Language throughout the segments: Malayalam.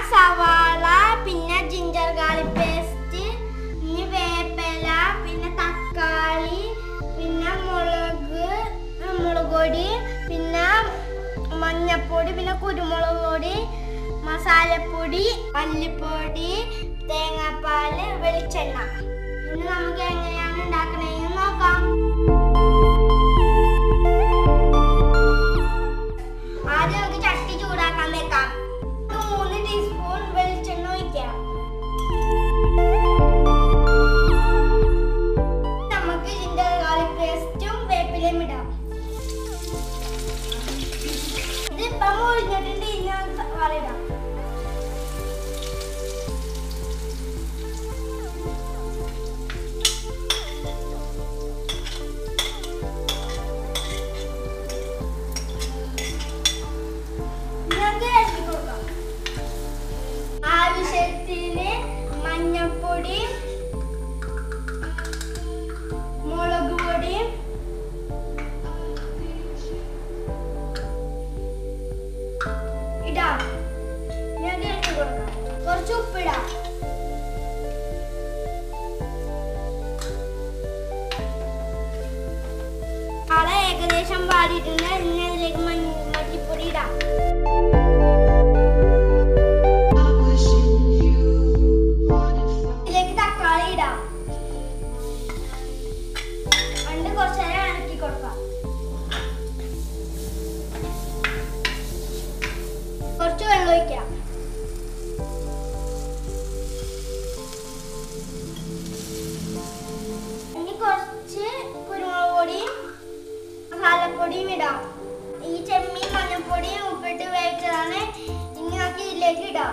സവാള പിന്നെ ജിഞ്ചർ ഗാർലിക് പേസ്റ്റ് ഇനി വേപ്പില പിന്നെ തക്കാളി പിന്നെ മുളക് മുളക് പൊടി പിന്നെ മഞ്ഞപ്പൊടി പിന്നെ കുരുമുളക് പൊടി മസാലപ്പൊടി മല്ലിപ്പൊടി തേങ്ങാപ്പാല് വെളിച്ചെണ്ണ ഇനി നമുക്ക് എങ്ങനെയാണ് ഉണ്ടാക്കണേന്ന് നോക്കാം ആദ്യം നമുക്ക് ചട്ടി ചൂടാക്കാൻ വെക്കാം ഒരു മൂന്ന് ടീസ്പൂൺ വെളിച്ചെണ്ണ ഒഴിക്കാം നമുക്ക് ജിഞ്ചർ ഗാർലിക് പേസ്റ്റും വേപ്പിലയും ഇടാം ഇതിപ്പം ഒഴിഞ്ഞിട്ടുണ്ട് ഇനി നമുക്ക് സവാള ഇടാം നമുക്ക് ഇളക്കി കൊടുക്കാം ആവശ്യത്തിന് മഞ്ഞപ്പൊടി മുളക് പൊടി ഇടാം ഞങ്ങൾക്ക് ഇളക്കി കൊടുക്കാം കുറച്ച് ഉപ്പിടാം ആളെ ഏകദേശം വാടിയിട്ടുണ്ട് ഇനി അതിലേക്ക് മഞ്ഞ മല്ലിപ്പൊടി ഇടാം ഇതിലേക്ക് തക്കാളി ഇടാം പണ്ട് കുറച്ച് നേരം ഇളക്കി കൊടുക്കാം കുറച്ച് വെള്ളം ഒഴിക്കാം ഇനി കുറച്ച് കുരുമുളക് പൊടിയും മസാലപ്പൊടിയും ഇടാം ഈ ചെമ്മീൻ മഞ്ഞൾപ്പൊടിയും ഉപ്പിട്ട് വേവിച്ചതാണ് ഇനി നമുക്ക് ഇതിലേക്ക് ഇടാം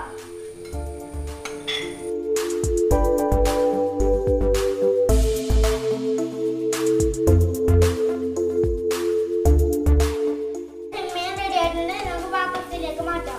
ചെമ്മീൻ റെഡി ആയിട്ടുണ്ട് നമുക്ക് പാത്രത്തിലേക്ക് മാറ്റാം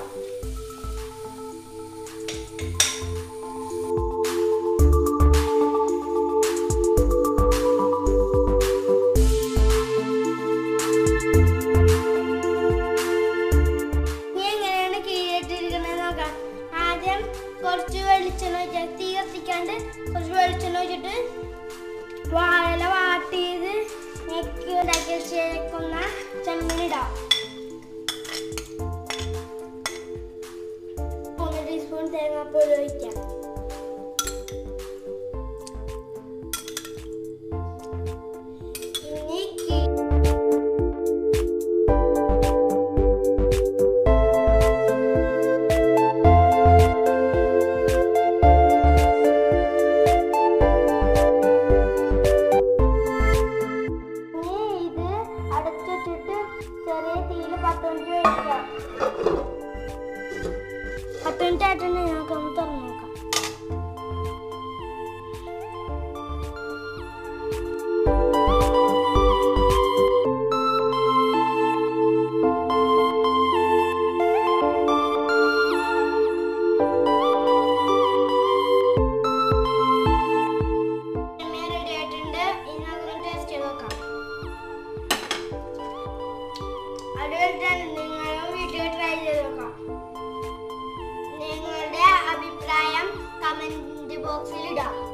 ഇനി എങ്ങനെയാണ് കീഴിട്ടിരിക്കുന്നത് നോക്കാം ആദ്യം കുറച്ച് വെളിച്ചെണ്ണ ഒഴിച്ചാൽ തീ കത്തിക്കാണ്ട് കുറച്ച് വെളിച്ചെണ്ണ ഒഴിച്ചിട്ട് വാഴ വാട്ടിയത് ഞെക്കി ഉണ്ടാക്കി ചേക്കുന്ന ചെമ്മീനിടാം മൂന്ന് ടീസ്പൂൺ തേങ്ങാപ്പൊടി ഒഴിക്കാം ഇനി കീ ഇനി ഇത് അടച്ചിട്ടിട്ട് ചെറിയ തീയിൽ പത്ത് മിനിറ്റ് വയ്ക്കാം പത്ത് മിനിറ്റ് ആയിട്ടുണ്ട് ഞങ്ങൾക്കൊന്ന് തുറന്നു നോക്കാം ചെമ്മീൻ റെഡി ആയിട്ടുണ്ട് ഇനി നമുക്കൊന്ന് ടേസ്റ്റ് ചെയ്ത് നോക്കാം അതുപോലെ നിങ്ങളും വീട്ടിൽ ട്രൈ ചെയ്ത് നോക്കാം നിങ്ങളുടെ അഭിപ്രായം കമന്റ് ബോക്സിൽ ഇടാം